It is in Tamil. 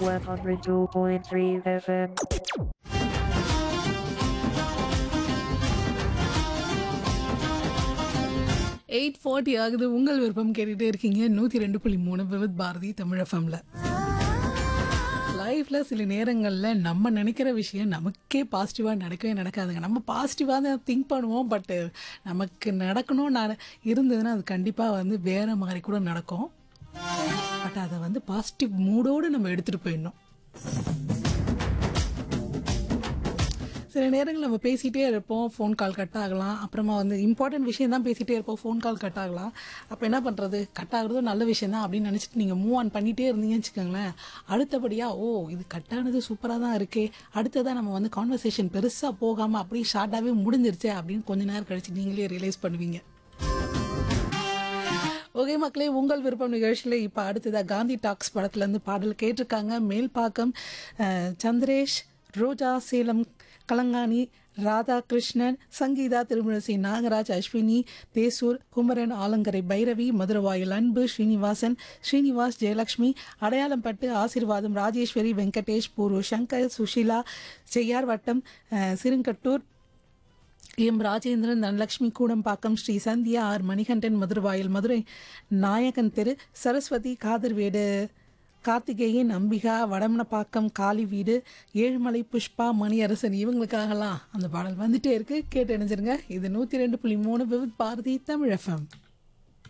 102.3 FM. எயிட் ஃபார்ட்டி ஆகுது உங்கள் விருப்பம் கேட்டுகிட்டே இருக்கீங்க நூற்றி ரெண்டு புள்ளி மூணு விவித் பாரதி தமிழ் எஃப்எம்ல லைஃப்பில் சில நேரங்களில் நம்ம நினைக்கிற விஷயம் நமக்கே பாசிட்டிவாக நடக்கவே நடக்காதுங்க நம்ம பாசிட்டிவாக தான் திங்க் பண்ணுவோம் பட்டு நமக்கு நடக்கணும் நட இருந்ததுன்னா அது கண்டிப்பாக வந்து வேறு மாதிரி கூட நடக்கும் பட் அதை வந்து பாசிட்டிவ் மூடோடு நம்ம எடுத்துகிட்டு போயிடணும் சில நேரங்கள் நம்ம பேசிகிட்டே இருப்போம் ஃபோன் கால் கட் ஆகலாம் அப்புறமா வந்து இம்பார்ட்டன்ட் விஷயம் தான் பேசிகிட்டே இருப்போம் ஃபோன் கால் கட் ஆகலாம் அப்போ என்ன பண்ணுறது கட் ஆகுறதும் நல்ல விஷயம் தான் அப்படின்னு நினச்சிட்டு நீங்கள் மூவ் ஆன் பண்ணிகிட்டே இருந்தீங்கன்னு வச்சுக்கோங்களேன் அடுத்தபடியாக ஓ இது கட் ஆனது சூப்பராக தான் இருக்கே அடுத்ததாக நம்ம வந்து கான்வர்சேஷன் பெருசாக போகாமல் அப்படியே ஷார்ட்டாகவே முடிஞ்சிருச்சே அப்படின்னு கொஞ்ச நேரம் கழிச்சு நீங்களே ரியலைஸ் பண்ணுவீங்க ஓகே மக்களே உங்கள் விருப்பம் நிகழ்ச்சியில் இப்போ அடுத்ததாக காந்தி டாக்ஸ் படத்துலேருந்து பாடல் கேட்டிருக்காங்க மேல்பாக்கம் அஹ், சந்திரேஷ் ரோஜா சேலம் கலங்காணி ராதாகிருஷ்ணன் சங்கீதா திருமுரசி நாகராஜ் அஸ்வினி தேசூர் குமரன் ஆலங்கரை பைரவி மதுரவாயில் அன்பு ஸ்ரீனிவாசன் ஸ்ரீனிவாஸ் ஜெயலக்ஷ்மி அடையாளம்பட்டு ஆசீர்வாதம் ராஜேஸ்வரி வெங்கடேஷ் பூர்வ சங்கர் சுஷீலா செய்யார் வட்டம் அஹ், சிறுங்கட்டூர் எம் ராஜேந்திரன் தனலட்சுமி கூடம்பாக்கம் ஸ்ரீ சந்தியா ஆர் மணிகண்டன் மதுரவாயில் மதுரை நாயகன் தெரு சரஸ்வதி காதர்வேடு கார்த்திகேயன் அம்பிகா வடமனப்பாக்கம் காளி வீடு ஏழுமலை புஷ்பா மணியரசன் இவங்களுக்காகலாம் அந்த பாடல் வந்துட்டே இருக்கு கேட்டு இணைஞ்சிருங்க இது நூற்றி ரெண்டு புள்ளி மூணு விவித் பாரதி தமிழ் எஃப்எம்